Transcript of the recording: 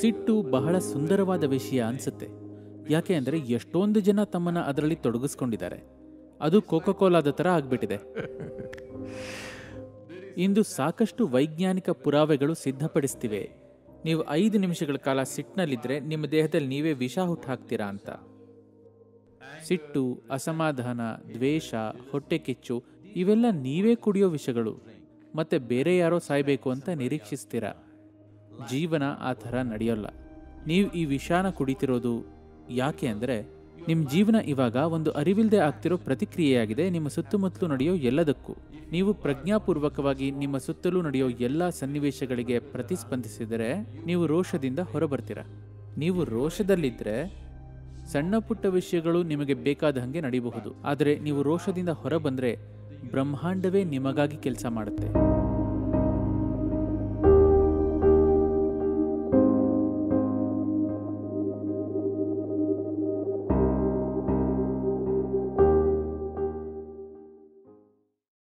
ಸಿಟ್ಟು ಬಹಳ ಸುಂದರವಾದ ವಿಷಯ ಅನ್ಸುತ್ತೆ ಯಾಕೆ ಅಂದರೆ ಎಷ್ಟೊಂದು ಜನ ತಮ್ಮನ್ನ ಅದರಲ್ಲಿ ತೊಡಗಿಸ್ಕೊಂಡಿದ್ದಾರೆ ಅದು ಕೋಕಾಕೋಲಾದ ಥರ ಆಗ್ಬಿಟ್ಟಿದೆ ಇಂದು ಸಾಕಷ್ಟು ವೈಜ್ಞಾನಿಕ ಪುರಾವೆಗಳು ಸಿದ್ಧಪಡಿಸ್ತಿವೆ ನೀವು ಐದು ನಿಮಿಷಗಳ ಕಾಲ ಸಿಟ್ಟಿನಲ್ಲಿದ್ದರೆ ನಿಮ್ಮ ದೇಹದಲ್ಲಿ ನೀವೇ ವಿಷ ಹುಟ್ಟು ಹಾಕ್ತೀರಾ ಅಂತ ಸಿಟ್ಟು ಅಸಮಾಧಾನ ದ್ವೇಷ ಹೊಟ್ಟೆ ಕಿಚ್ಚು ಇವೆಲ್ಲ ನೀವೇ ಕುಡಿಯೋ ವಿಷಗಳು ಮತ್ತೆ ಬೇರೆ ಯಾರೋ ಸಾಯ್ಬೇಕು ಅಂತ ನಿರೀಕ್ಷಿಸ್ತೀರಾ ಜೀವನ ಆ ಥರ ನಡೆಯೋಲ್ಲ ನೀವು ಈ ವಿಷಾನ ಕುಡಿತಿರೋದು ಯಾಕೆ ಅಂದರೆ ನಿಮ್ಮ ಜೀವನ ಇವಾಗ ಒಂದು ಅರಿವಿಲ್ಲದೆ ಆಗ್ತಿರೋ ಪ್ರತಿಕ್ರಿಯೆಯಾಗಿದೆ ನಿಮ್ಮ ಸುತ್ತಮುತ್ತಲು ನಡೆಯೋ ಎಲ್ಲದಕ್ಕೂ ನೀವು ಪ್ರಜ್ಞಾಪೂರ್ವಕವಾಗಿ ನಿಮ್ಮ ಸುತ್ತಲೂ ನಡೆಯೋ ಎಲ್ಲ ಸನ್ನಿವೇಶಗಳಿಗೆ ಪ್ರತಿಸ್ಪಂದಿಸಿದರೆ ನೀವು ರೋಷದಿಂದ ಹೊರಬರ್ತೀರ ನೀವು ರೋಷದಲ್ಲಿದ್ದರೆ ಸಣ್ಣ ಪುಟ್ಟ ವಿಷಯಗಳು ನಿಮಗೆ ಬೇಕಾದ ಹಾಗೆ ನಡೀಬಹುದು ಆದರೆ ನೀವು ರೋಷದಿಂದ ಹೊರಬಂದರೆ ಬ್ರಹ್ಮಾಂಡವೇ ನಿಮಗಾಗಿ ಕೆಲಸ ಮಾಡುತ್ತೆ